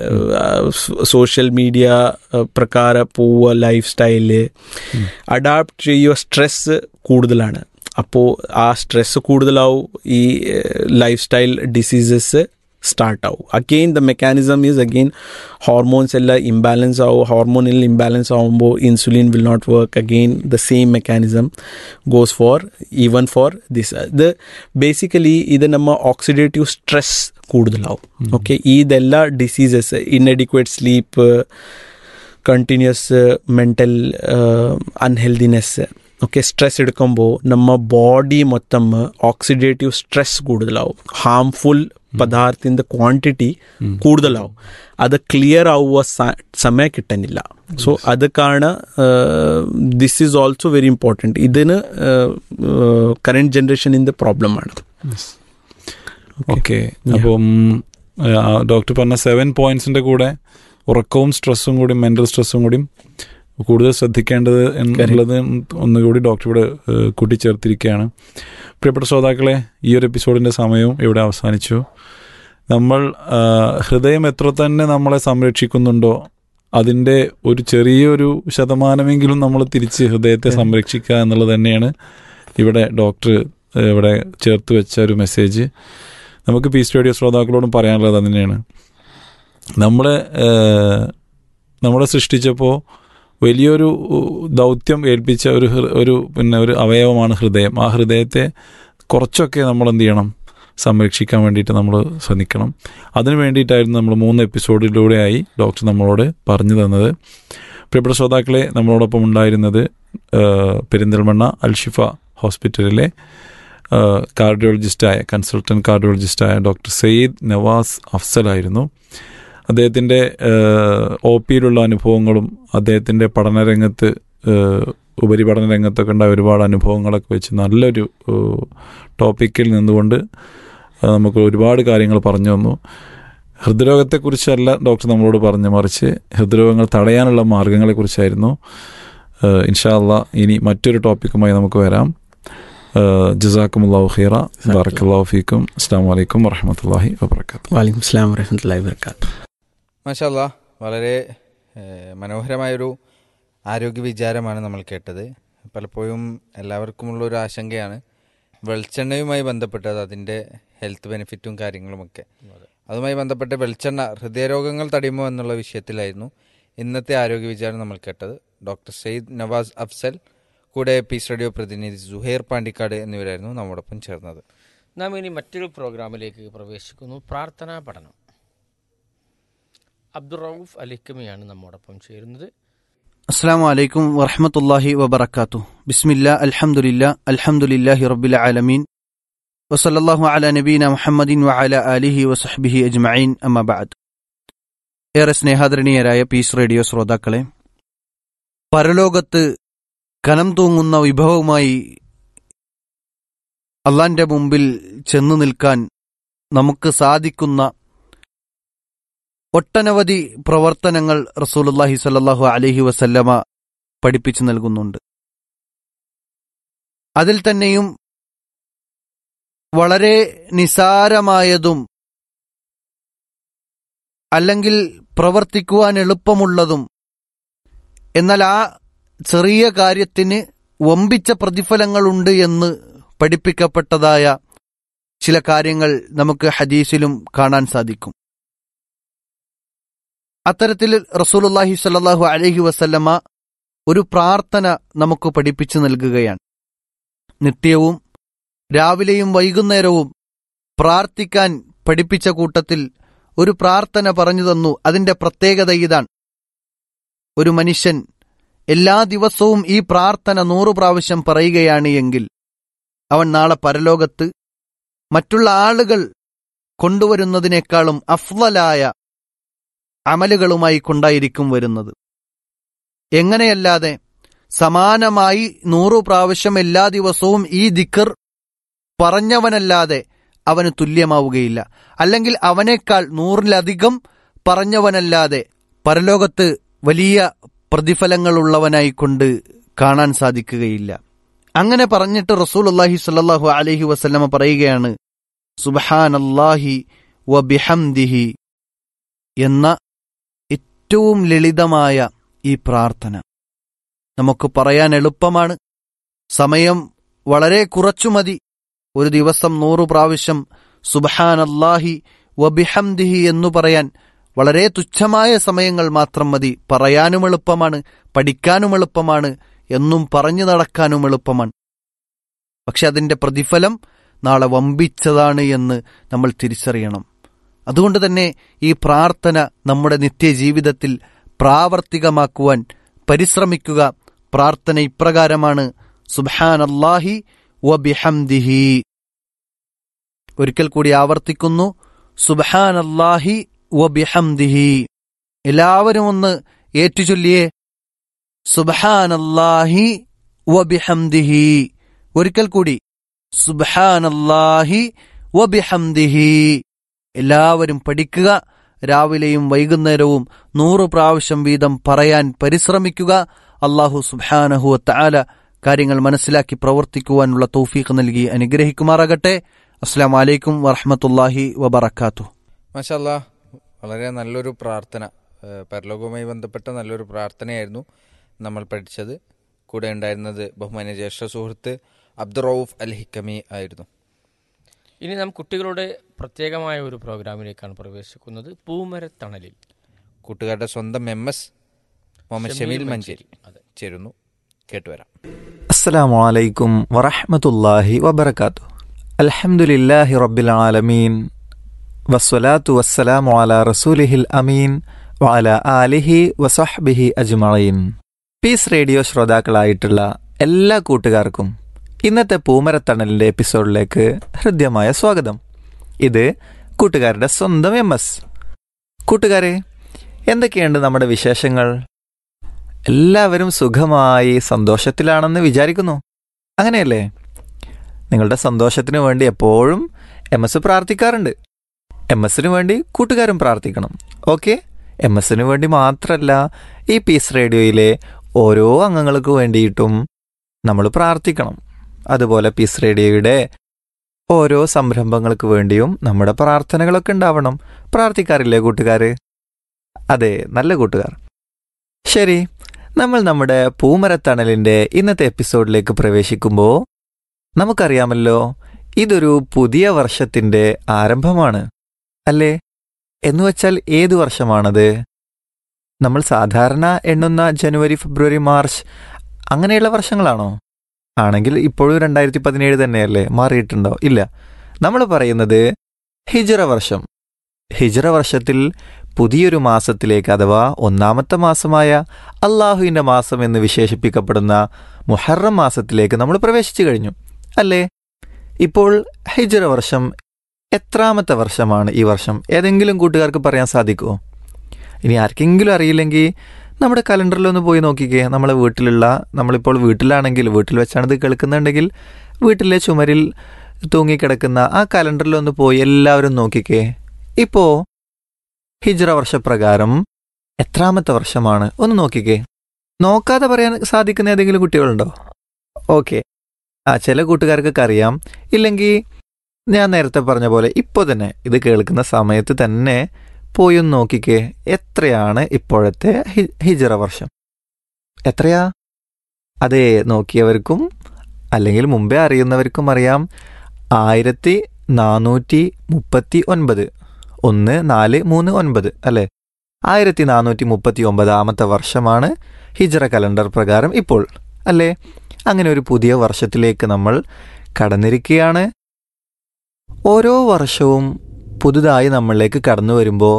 social media പ്രകാര പോവുക lifestyle adapt ചെയ്യുക stress കൂടുതലാണ് അപ്പോൾ ആ സ്ട്രെസ് കൂടുതലാവും ഈ ലൈഫ് സ്റ്റൈൽ ഡിസീസസ് സ്റ്റാർട്ട് ആവും again the mechanism is again hormones എല്ലാം ഇംബാലൻസ് ആവും ഹോർമോണിൽ ഇംബാലൻസ് ആവുമ്പോൾ insulin will not work again the same mechanism goes for even for this ഇത് ബേസിക്കലി ഇത് നമ്മ ഓക്സിഡേറ്റീവ് സ്ട്രെസ് കൂടുതലാവും ഓക്കെ ഇതെല്ലാ diseases inadequate sleep continuous mental unhealthiness ഒക്കെ സ്ട്രെസ് എടുക്കുമ്പോൾ നമ്മ ബോഡി മൊത്തം ഓക്സിഡേറ്റീവ് സ്ട്രെസ് കൂടുതലാവും ഹാംഫുൾ പദാർത്ഥത്തിൻ്റെ ക്വാണ്ടിറ്റി കൂടുതലാവും അത് ക്ലിയർ ആവുക സമയം കിട്ടുന്നില്ല സോ അത് കാണ this is also very important ഇതിന് കറണ്ട് ജനറേഷനിൻ്റെ പ്രോബ്ലമാണ് ഓക്കെ അപ്പം ഡോക്ടർ പറഞ്ഞ സെവൻ പോയിന്റ്സിന്റെ കൂടെ ഉറക്കവും സ്ട്രെസ്സും കൂടി മെന്റൽ സ്ട്രെസ്സും കൂടിയും കൂടുതൽ ശ്രദ്ധിക്കേണ്ടത് എന്നുള്ളത് ഒന്നുകൂടി ഡോക്ടർ ഇവിടെ കൂട്ടിച്ചേർത്തിരിക്കുകയാണ് പ്രിയപ്പെട്ട ശ്രോതാക്കളെ ഈ ഒരു എപ്പിസോഡിൻ്റെ സമയവും ഇവിടെ അവസാനിച്ചു നമ്മൾ ഹൃദയം എത്ര തന്നെ നമ്മളെ സംരക്ഷിക്കുന്നുണ്ടോ അതിൻ്റെ ഒരു ചെറിയൊരു ശതമാനമെങ്കിലും നമ്മൾ തിരിച്ച് ഹൃദയത്തെ സംരക്ഷിക്കുക എന്നുള്ളത് തന്നെയാണ് ഇവിടെ ഡോക്ടർ ഇവിടെ ചേർത്ത് വെച്ച ഒരു മെസ്സേജ് നമുക്ക് പീസ് റേഡിയോ ശ്രോതാക്കളോടും പറയാനുള്ളത് തന്നെയാണ് നമ്മളെ നമ്മളെ സൃഷ്ടിച്ചപ്പോൾ വലിയൊരു ദൗത്യം ഏൽപ്പിച്ച ഒരു ഒരു പിന്നെ ഒരു അവയവമാണ് ഹൃദയം ആ ഹൃദയത്തെ കുറച്ചൊക്കെ നമ്മൾ എന്ത് ചെയ്യണം സംരക്ഷിക്കാൻ വേണ്ടിയിട്ട് നമ്മൾ ശ്രമിക്കണം അതിനു വേണ്ടിയിട്ടായിരുന്നു നമ്മൾ മൂന്ന് എപ്പിസോഡിലൂടെയായി ഡോക്ടർ നമ്മളോട് പറഞ്ഞു തന്നത് പ്രിയപ്പെട്ട ശ്രോതാക്കളെ നമ്മളോടൊപ്പം ഉണ്ടായിരുന്നത് പെരിന്തൽമണ്ണ അൽഷിഫ ഹോസ്പിറ്റലിലെ കാർഡിയോളജിസ്റ്റായ കൺസൾട്ടൻറ്റ് കാർഡിയോളജിസ്റ്റായ ഡോക്ടർ സയ്യിദ് നവാസ് അഫ്സലായിരുന്നു അദ്ദേഹത്തിൻ്റെ ഒ പിയിലുള്ള അനുഭവങ്ങളും അദ്ദേഹത്തിൻ്റെ പഠനരംഗത്ത് ഉപരിപഠന രംഗത്തൊക്കെ ഉണ്ടായ ഒരുപാട് അനുഭവങ്ങളൊക്കെ വെച്ച് നല്ലൊരു ടോപ്പിക്കിൽ നിന്നുകൊണ്ട് നമുക്ക് ഒരുപാട് കാര്യങ്ങൾ പറഞ്ഞു തന്നു ഹൃദ്രോഗത്തെക്കുറിച്ചല്ല ഡോക്ടർ നമ്മളോട് പറഞ്ഞു മറിച്ച് ഹൃദ്രോഗങ്ങൾ തടയാനുള്ള മാർഗങ്ങളെക്കുറിച്ചായിരുന്നു ഇൻഷാല്ല ഇനി മറ്റൊരു ടോപ്പിക്കുമായി നമുക്ക് വരാം ജസാക്കുമുല്ലാഹു ഖീറ ബാറക്കല്ലാഹു ഫീക്കും അസ്സാം വലൈക്കും വറഹമത്തല്ലാഹി വബർക്കാത്തു വാലിക്കും അസ്സാം വരഹമത്തല്ലാഹി വർക്കാത്തു മാഷല്ല വളരെ മനോഹരമായൊരു ആരോഗ്യ വിചാരമാണ് നമ്മൾ കേട്ടത് പലപ്പോഴും എല്ലാവർക്കുമുള്ള ഒരു ആശങ്കയാണ് വെളിച്ചെണ്ണയുമായി ബന്ധപ്പെട്ടത് അതിൻ്റെ ഹെൽത്ത് ബെനിഫിറ്റും കാര്യങ്ങളുമൊക്കെ അതുമായി ബന്ധപ്പെട്ട് വെളിച്ചെണ്ണ ഹൃദയരോഗങ്ങൾ തടയുമോ എന്നുള്ള വിഷയത്തിലായിരുന്നു ഇന്നത്തെ ആരോഗ്യ വിചാരം നമ്മൾ കേട്ടത് ഡോക്ടർ സയ്യിദ് നവാസ് അഫ്സൽ കൂടെ പീസ് റേഡിയോ പ്രതിനിധി സുഹൈർ പാണ്ടിക്കാട് എന്നിവരായിരുന്നു നമ്മോടൊപ്പം ചേർന്നത് നാം ഇനി മറ്റൊരു പ്രോഗ്രാമിലേക്ക് പ്രവേശിക്കുന്നു പ്രാർത്ഥനാ പഠനം അബ്ദുറൌഫ് അലിക്കമിയാണ് നമ്മോടൊപ്പം ചേരുന്നത് അസ്സാം വലൈക്കും വറഹമത്തല്ലാഹി വബർക്കാത്തു ബിസ്മില്ല അൽഹംദുലില്ല അൽഹംദുലില്ലാഹി റബ്ബിൽ ആലമീൻ വസല്ലല്ലാഹു അല നബീന മുഹമ്മദിൻ വഅല ആലിഹി വസഹ്ബിഹി അജ്മഈൻ അമ്മ ബഅദ് ഏറെ സ്നേഹാദരണീയരായ പീസ് റേഡിയോ ശ്രോതാക്കളെ പരലോകത്ത് കനം തൂങ്ങുന്ന വിഭവവുമായി അള്ളാന്റെ മുമ്പിൽ ചെന്നു നിൽക്കാൻ നമുക്ക് സാധിക്കുന്ന ഒട്ടനവധി പ്രവർത്തനങ്ങൾ റസൂലുല്ലാഹി സല്ലാഹു അലഹി വസല്ലമ പഠിപ്പിച്ചു നൽകുന്നുണ്ട് അതിൽ തന്നെയും വളരെ നിസാരമായതും അല്ലെങ്കിൽ പ്രവർത്തിക്കുവാൻ എളുപ്പമുള്ളതും എന്നാൽ ആ ചെറിയ കാര്യത്തിന് വമ്പിച്ച പ്രതിഫലങ്ങളുണ്ട് എന്ന് പഠിപ്പിക്കപ്പെട്ടതായ ചില കാര്യങ്ങൾ നമുക്ക് ഹദീസിലും കാണാൻ സാധിക്കും അത്തരത്തിൽ റസൂലുല്ലാഹി സല്ലാഹു അലഹി വസല്ലമ ഒരു പ്രാർത്ഥന നമുക്ക് പഠിപ്പിച്ചു നൽകുകയാണ് നിത്യവും രാവിലെയും വൈകുന്നേരവും പ്രാർത്ഥിക്കാൻ പഠിപ്പിച്ച കൂട്ടത്തിൽ ഒരു പ്രാർത്ഥന പറഞ്ഞു തന്നു അതിന്റെ പ്രത്യേകത ഇതാണ് ഒരു മനുഷ്യൻ എല്ലാ ദിവസവും ഈ പ്രാർത്ഥന നൂറു പ്രാവശ്യം പറയുകയാണ് എങ്കിൽ അവൻ നാളെ പരലോകത്ത് മറ്റുള്ള ആളുകൾ കൊണ്ടുവരുന്നതിനേക്കാളും അഫ്വലായ അമലുകളുമായി കൊണ്ടായിരിക്കും വരുന്നത് എങ്ങനെയല്ലാതെ സമാനമായി നൂറു പ്രാവശ്യം എല്ലാ ദിവസവും ഈ ദിക്കർ പറഞ്ഞവനല്ലാതെ അവന് തുല്യമാവുകയില്ല അല്ലെങ്കിൽ അവനേക്കാൾ നൂറിലധികം പറഞ്ഞവനല്ലാതെ പരലോകത്ത് വലിയ പ്രതിഫലങ്ങളുള്ളവനായിക്കൊണ്ട് കാണാൻ സാധിക്കുകയില്ല അങ്ങനെ പറഞ്ഞിട്ട് റസൂൽ അള്ളാഹി സല്ലാഹു അലഹി വസ്ല്ലമ പറയുകയാണ് സുബഹാൻ അള്ളാഹി വ ബിഹംദിഹി എന്ന ഏറ്റവും ലളിതമായ ഈ പ്രാർത്ഥന നമുക്ക് പറയാൻ എളുപ്പമാണ് സമയം വളരെ കുറച്ചു മതി ഒരു ദിവസം നൂറു പ്രാവശ്യം സുബഹാൻ അല്ലാഹി വബിഹംദിഹി എന്നു പറയാൻ വളരെ തുച്ഛമായ സമയങ്ങൾ മാത്രം മതി പറയാനും എളുപ്പമാണ് പഠിക്കാനും എളുപ്പമാണ് എന്നും പറഞ്ഞു നടക്കാനും എളുപ്പമാണ് പക്ഷെ അതിന്റെ പ്രതിഫലം നാളെ വമ്പിച്ചതാണ് എന്ന് നമ്മൾ തിരിച്ചറിയണം അതുകൊണ്ട് തന്നെ ഈ പ്രാർത്ഥന നമ്മുടെ നിത്യജീവിതത്തിൽ പ്രാവർത്തികമാക്കുവാൻ പരിശ്രമിക്കുക പ്രാർത്ഥന ഇപ്രകാരമാണ് സുബാൻ അല്ലാഹി വബിഹംദിഹി ഒരിക്കൽ കൂടി ആവർത്തിക്കുന്നു സുബാൻ അല്ലാഹി വബിഹംദിഹി എല്ലാവരും ഒന്ന് ഏറ്റുചൊല്ലിയേ സുബാൻ അല്ലാഹി വബിഹംദിഹി ഒരിക്കൽ കൂടി സുബാൻ അല്ലാഹി വബിഹംദിഹി എല്ലാവരും പഠിക്കുക രാവിലെയും വൈകുന്നേരവും നൂറ് പ്രാവശ്യം വീതം പറയാൻ പരിശ്രമിക്കുക അള്ളാഹു സുബാനഹു താല കാര്യങ്ങൾ മനസ്സിലാക്കി പ്രവർത്തിക്കുവാനുള്ള തൗഫീഖ് നൽകി അനുഗ്രഹിക്കുമാറാകട്ടെ അസ്സാം വലൈക്കും വറഹമത്തല്ലാഹി വബർക്കാത്തു മാഷല്ല വളരെ നല്ലൊരു പ്രാർത്ഥന ഏഹ് പരലോകവുമായി ബന്ധപ്പെട്ട നല്ലൊരു പ്രാർത്ഥനയായിരുന്നു നമ്മൾ പഠിച്ചത് കൂടെ ഉണ്ടായിരുന്നത് ബഹുമാന്യ ജ്യേഷ്ഠ സുഹൃത്ത് അബ്ദുറൌഫ് അൽ ഹിക്കമി ആയിരുന്നു ഇനി നാം കുട്ടികളുടെ പ്രത്യേകമായ ഒരു പ്രോഗ്രാമിലേക്കാണ് പ്രവേശിക്കുന്നത് പൂമരത്തണലിൽ കൂട്ടുകാരുടെ സ്വന്തം എം എസ് മുഹമ്മദ് ഷമീൽ മഞ്ചേരി അതെ ചേരുന്നു കേട്ടുവരാം السلام عليكم ورحمة الله وبركاته الحمد لله رب العالمين والصلاة والسلام على رسوله الأمين وعلى آله وصحبه أجمعين പീസ് റേഡിയോ ശ്രോതാക്കളായിട്ടുള്ള എല്ലാ കൂട്ടുകാർക്കും ഇന്നത്തെ പൂമരത്തണലിൻ്റെ എപ്പിസോഡിലേക്ക് ഹൃദ്യമായ സ്വാഗതം ഇത് കൂട്ടുകാരുടെ സ്വന്തം എം എസ് കൂട്ടുകാരെ എന്തൊക്കെയുണ്ട് നമ്മുടെ വിശേഷങ്ങൾ എല്ലാവരും സുഖമായി സന്തോഷത്തിലാണെന്ന് വിചാരിക്കുന്നു അങ്ങനെയല്ലേ നിങ്ങളുടെ സന്തോഷത്തിന് വേണ്ടി എപ്പോഴും എം എസ് പ്രാർത്ഥിക്കാറുണ്ട് എം എസിന് വേണ്ടി കൂട്ടുകാരും പ്രാർത്ഥിക്കണം ഓക്കെ എം എസിന് വേണ്ടി മാത്രമല്ല ഈ പീസ് റേഡിയോയിലെ ഓരോ അംഗങ്ങൾക്ക് വേണ്ടിയിട്ടും നമ്മൾ പ്രാർത്ഥിക്കണം അതുപോലെ പീസ് റേഡിയോയുടെ ഓരോ സംരംഭങ്ങൾക്ക് വേണ്ടിയും നമ്മുടെ പ്രാർത്ഥനകളൊക്കെ ഉണ്ടാവണം പ്രാർത്ഥിക്കാറില്ലേ കൂട്ടുകാർ അതെ നല്ല കൂട്ടുകാർ ശരി നമ്മൾ നമ്മുടെ പൂമരത്തണലിന്റെ ഇന്നത്തെ എപ്പിസോഡിലേക്ക് പ്രവേശിക്കുമ്പോൾ നമുക്കറിയാമല്ലോ ഇതൊരു പുതിയ വർഷത്തിന്റെ ആരംഭമാണ് അല്ലേ എന്നുവച്ചാൽ ഏതു വർഷമാണത് നമ്മൾ സാധാരണ എണ്ണുന്ന ജനുവരി ഫെബ്രുവരി മാർച്ച് അങ്ങനെയുള്ള വർഷങ്ങളാണോ ആണെങ്കിൽ ഇപ്പോഴും രണ്ടായിരത്തി പതിനേഴ് തന്നെയല്ലേ മാറിയിട്ടുണ്ടോ ഇല്ല നമ്മൾ പറയുന്നത് ഹിജറ വർഷം ഹിജറ വർഷത്തിൽ പുതിയൊരു മാസത്തിലേക്ക് അഥവാ ഒന്നാമത്തെ മാസമായ അള്ളാഹുവിൻ്റെ മാസം എന്ന് വിശേഷിപ്പിക്കപ്പെടുന്ന മുഹറം മാസത്തിലേക്ക് നമ്മൾ പ്രവേശിച്ചു കഴിഞ്ഞു അല്ലേ ഇപ്പോൾ ഹിജറ വർഷം എത്രാമത്തെ വർഷമാണ് ഈ വർഷം ഏതെങ്കിലും കൂട്ടുകാർക്ക് പറയാൻ സാധിക്കുമോ ഇനി ആർക്കെങ്കിലും അറിയില്ലെങ്കിൽ നമ്മുടെ കലണ്ടറിൽ ഒന്ന് പോയി നോക്കിക്കേ നമ്മളെ വീട്ടിലുള്ള നമ്മളിപ്പോൾ വീട്ടിലാണെങ്കിൽ വീട്ടിൽ വെച്ചാണ് ഇത് കേൾക്കുന്നുണ്ടെങ്കിൽ വീട്ടിലെ ചുമരിൽ തൂങ്ങിക്കിടക്കുന്ന ആ കലണ്ടറിൽ ഒന്ന് പോയി എല്ലാവരും നോക്കിക്കേ ഇപ്പോൾ ഹിജ്റ വർഷപ്രകാരം എത്രാമത്തെ വർഷമാണ് ഒന്ന് നോക്കിക്കേ നോക്കാതെ പറയാൻ സാധിക്കുന്ന ഏതെങ്കിലും കുട്ടികളുണ്ടോ ഓക്കെ ആ ചില കൂട്ടുകാർക്കൊക്കെ അറിയാം ഇല്ലെങ്കിൽ ഞാൻ നേരത്തെ പറഞ്ഞ പോലെ ഇപ്പോൾ തന്നെ ഇത് കേൾക്കുന്ന സമയത്ത് തന്നെ പോയി ഒന്ന് നോക്കിക്കേ എത്രയാണ് ഇപ്പോഴത്തെ ഹി- ഹിജ്റ വർഷം എത്രയാ അതെ നോക്കിയവർക്കും അല്ലെങ്കിൽ മുമ്പേ അറിയുന്നവർക്കും അറിയാം ആയിരത്തി നാനൂറ്റി മുപ്പത്തി ഒൻപത് ഒന്ന് നാല് മൂന്ന് ഒൻപത് അല്ലേ ആയിരത്തി നാനൂറ്റി മുപ്പത്തി ഒമ്പതാമത്തെ വർഷമാണ് ഹിജ്റ കലണ്ടർ പ്രകാരം ഇപ്പോൾ അല്ലേ അങ്ങനെ ഒരു പുതിയ വർഷത്തിലേക്ക് നമ്മൾ കടന്നിരിക്കുകയാണ് ഓരോ വർഷവും പുതുതായി നമ്മളിലേക്ക് കടന്നു വരുമ്പോൾ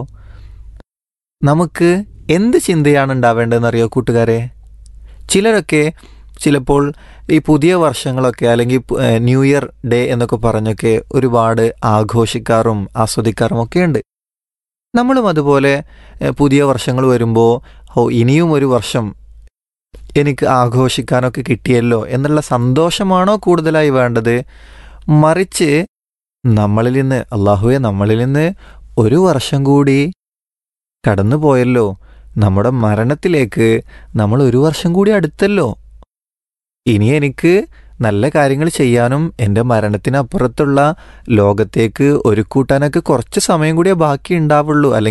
നമുക്ക് എന്ത് ചിന്തയാണ് ഉണ്ടാവേണ്ടതെന്നറിയോ കൂട്ടുകാരെ ചിലരൊക്കെ ചിലപ്പോൾ ഈ പുതിയ വർഷങ്ങളൊക്കെ അല്ലെങ്കിൽ പു- ഏഹ് ന്യൂ ഇയർ ഡേ എന്നൊക്കെ പറഞ്ഞൊക്കെ ഒരുപാട് ആഘോഷിക്കാറും ആസ്വദിക്കാറും ഒക്കെ ഉണ്ട് നമ്മളും അതുപോലെ ഏഹ് പുതിയ വർഷങ്ങൾ വരുമ്പോൾ ഓ ഇനിയും ഒരു വർഷം എനിക്ക് ആഘോഷിക്കാനൊക്കെ കിട്ടിയല്ലോ എന്നുള്ള സന്തോഷമാണോ കൂടുതലായി വേണ്ടത് മറിച്ച് നമ്മളിൽ നിന്ന് അള്ളാഹുവെ നമ്മളിൽ നിന്ന് ഒരു വർഷം കൂടി കടന്നുപോയല്ലോ നമ്മുടെ മരണത്തിലേക്ക് നമ്മൾ ഒരു വർഷം കൂടി അടുത്തല്ലോ ഇനി എനിക്ക് നല്ല കാര്യങ്ങൾ ചെയ്യാനും എൻ്റെ മരണത്തിനപ്പുറത്തുള്ള ലോകത്തേക്ക് ഒരുക്കൂട്ടാനൊക്കെ കുറച്ച് സമയം കൂടിയേ ബാക്കി ഉണ്ടാവുള്ളൂ അല്ലെങ്കിൽ